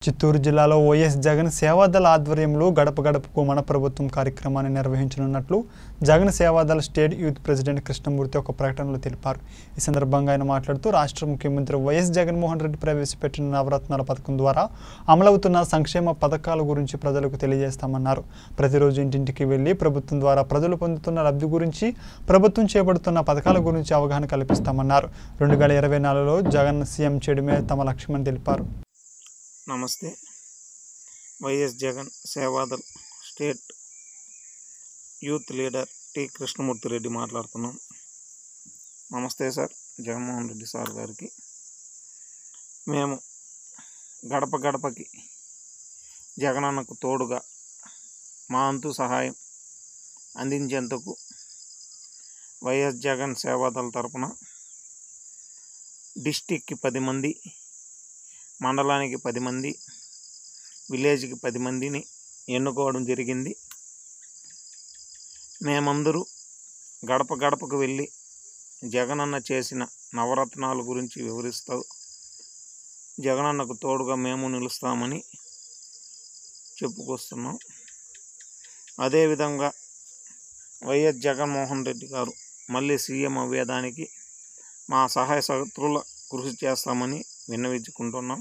చిత్తూరు జిల్లాలో వైఎస్ జగన్ సేవాదళ ఆధ్వర్యంలో గడప గడపకు మన ప్రభుత్వం కార్యక్రమాన్ని నిర్వహించనున్నట్లు Jagan Sevadal state youth president Krishnamurthy ఒక ప్రకటనలో తెలిపారు ఈ సందర్భంగా ఆయన మాట్లాడుతూ రాష్ట్ర ముఖ్యమంత్రి వైఎస్ జగన్మోహన్ రెడ్డి ప్రవేశపెట్టిన నవరత్నాల పథకం ద్వారా అమలవుతున్న సంక్షేమ పథకాల గురించి ప్రజలకు తెలియజేస్తామన్నారు ప్రతిరోజు ఇంటింటికి వెళ్లి ప్రభుత్వం ద్వారా ప్రజలు పొందుతున్న లబ్ధి గురించి ప్రభుత్వం చేపడుతున్న పథకాల గురించి అవగాహన కల్పిస్తామన్నారు రెండు వేల ఇరవై నాలుగులో జగన్ సీఎం చేయడమే తమ లక్ష్యమని తెలిపారు నమస్తే YS Jagan Sevadal state youth leader T Krishnamurthy Reddy మాట్లాడుతున్నాం నమస్తే సార్ జగన్మోహన్ రెడ్డి సార్ గారికి మేము గడప గడపకి జగనన్నకు తోడుగా మా అంతు సహాయం అందించేందుకు వైఎస్ జగన్ సేవాదళ తరపున డిస్టిక్కి పది మంది మండలానికి పది మంది విలేజ్కి పది మందిని ఎన్నుకోవడం జరిగింది మేమందరూ గడప గడపకు వెళ్ళి జగనన్న చేసిన నవరత్నాల గురించి వివరిస్తూ జగనన్నకు తోడుగా మేము నిలుస్తామని చెప్పుకొస్తున్నాం అదేవిధంగా వైఎస్ జగన్మోహన్ రెడ్డి గారు మళ్ళీ సీఎం అవ్వేదానికి మా సహాయ సహతుల కృషి చేస్తామని విన్నవించుకుంటున్నాం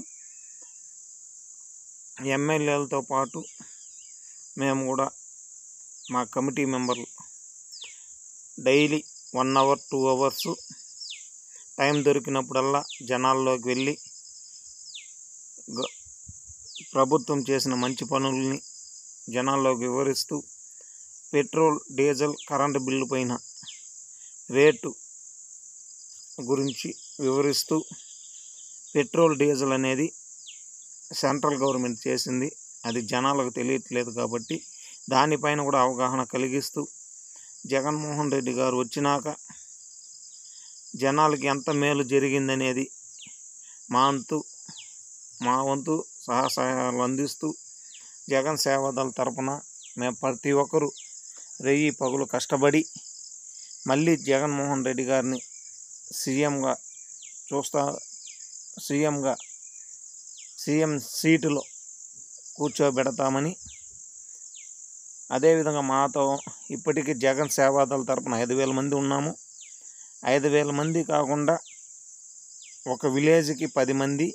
ఎమ్మెల్యేలతో పాటు మేము కూడా మా కమిటీ మెంబర్లు daily one hour two hours time దొరికినప్పుడల్లా జనాల్లోకి వెళ్ళి గ- ప్రభుత్వం చేసిన మంచి పనుల్ని జనాల్లోకి వివరిస్తూ పెట్రోల్ డీజిల్ కరెంటు బిల్లు పైన రేటు గురించి వివరిస్తూ పెట్రోల్ డీజిల్ అనేది సెంట్రల్ గవర్నమెంట్ చేసింది అది జనాలకు తెలియట్లేదు కాబట్టి దానిపైన కూడా అవగాహన కలిగిస్తూ జగన్మోహన్ రెడ్డి గారు వచ్చినాక జనాలకి ఎంత మేలు జరిగిందనేది మా అంతు మా వంతు సహా సహాయాలు అందిస్తూ జగన్ సేవాదళ తరపున మేము ప్రతి ఒక్కరూ రెయ్యి పగులు కష్టపడి మళ్ళీ జగన్మోహన్ రెడ్డి గారిని సీఎంగా చూస్తా సీఎంగా సీఎం సీటులో కూర్చోబెడతామని అదేవిధంగా మాతో ఇప్పటికీ జగన్ సేవాదళ తరపున ఐదు వేల మంది ఉన్నాము ఐదు వేల మంది కాకుండా ఒక విలేజ్కి పది మంది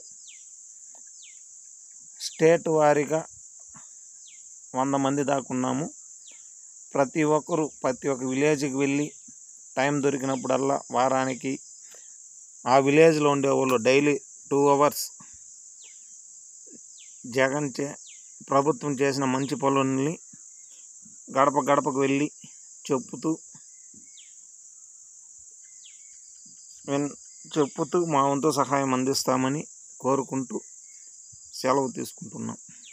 స్టేట్ వారీగా వంద మంది దాకా ఉన్నాము ప్రతి ఒక్కరు ప్రతి ఒక్క విలేజ్కి వెళ్ళి టైం దొరికినప్పుడల్లా వారానికి ఆ విలేజ్లో ఉండేవాళ్ళు డైలీ టూ అవర్స్ జగన్ చే ప్రభుత్వం చేసిన మంచి పనుల్ని గడప గడపకు వెళ్ళి చెప్పుతూ విన్ చెప్పుతూ మా వంతు సహాయం అందిస్తామని కోరుకుంటూ సెలవు తీసుకుంటున్నాం